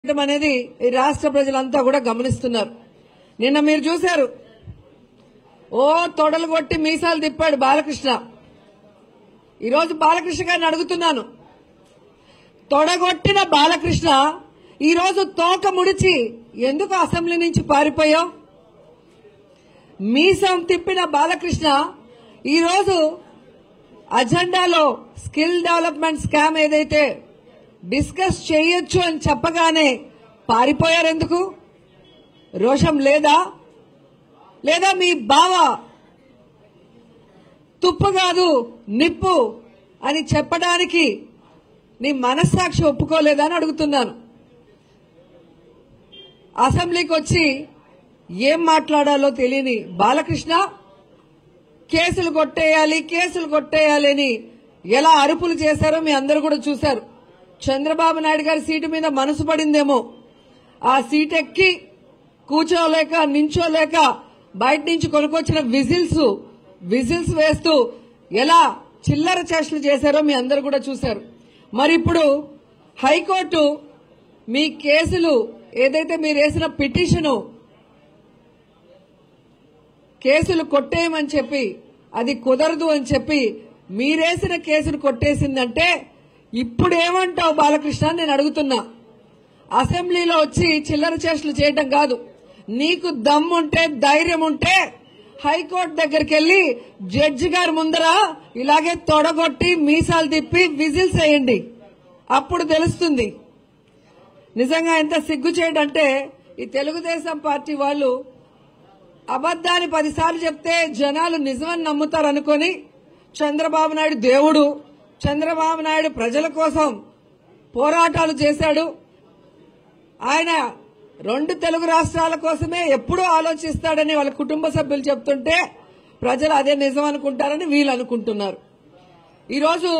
చేయటం అనేది ఈ రాష్ట్ర ప్రజలంతా కూడా గమనిస్తున్నారు నిన్న మీరు చూశారు ఓ తొడలు కొట్టి మీసాలు తిప్పాడు బాలకృష్ణ ఈరోజు బాలకృష్ణ గారిని అడుగుతున్నాను తొడగొట్టిన బాలకృష్ణ ఈరోజు తోక ముడిచి ఎందుకు అసెంబ్లీ నుంచి పారిపోయావు మీసం తిప్పిన బాలకృష్ణ ఈరోజు అజెండాలో స్కిల్ డెవలప్మెంట్ స్కామ్ ఏదైతే డిస్కస్ చేయొచ్చు అని చెప్పగానే పారిపోయారు ఎందుకు రోషం లేదా లేదా మీ బావ తుప్పు కాదు నిప్పు అని చెప్పడానికి నీ మనస్సాక్షి ఒప్పుకోలేదా అని అడుగుతున్నాను అసెంబ్లీకి వచ్చి ఏం మాట్లాడాలో తెలియని బాలకృష్ణ కేసులు కొట్టేయాలి కేసులు కొట్టేయాలి అని ఎలా అరుపులు చేశారో మీ అందరూ కూడా చూశారు చంద్రబాబు నాయుడు గారి సీటు మీద మనసు పడిందేమో ఆ సీట్ ఎక్కి కూర్చోలేక నించోలేక బయట నుంచి కొనుక్కొచ్చిన విజిల్స్ విజిల్స్ వేస్తూ ఎలా చిల్లర చేష్టలు చేశారో మీ అందరూ కూడా చూశారు మరి ఇప్పుడు హైకోర్టు మీ కేసులు ఏదైతే మీరు వేసిన పిటిషను కేసులు కొట్టేయమని చెప్పి అది కుదరదు అని చెప్పి మీరేసిన కేసులు కొట్టేసిందంటే ఇప్పుడు ఏమంటావు బాలకృష్ణ అని నేను అడుగుతున్నా అసెంబ్లీలో వచ్చి చిల్లర చేష్టలు చేయటం కాదు నీకు దమ్ముంటే ధైర్యం ఉంటే హైకోర్టు దగ్గరికి వెళ్లి జడ్జి గారి ముందర ఇలాగే తొడగొట్టి మీసాలు తిప్పి విజిల్స్ వేయండి అప్పుడు తెలుస్తుంది నిజంగా ఎంత సిగ్గు చేయడంటే ఈ తెలుగుదేశం పార్టీ వాళ్ళు అబద్దాన్ని పదిసార్లు చెప్తే జనాలు నిజమని నమ్ముతారు అనుకొని చంద్రబాబు నాయుడు దేవుడు చంద్రబాబు నాయుడు ప్రజల కోసం పోరాటాలు చేశాడు ఆయన రెండు తెలుగు రాష్ట్రాల కోసమే ఎప్పుడూ ఆలోచిస్తాడని వాళ్ళ కుటుంబ సభ్యులు చెప్తుంటే ప్రజలు అదే నిజం అనుకుంటారని వీళ్ళు అనుకుంటున్నారు ఈరోజు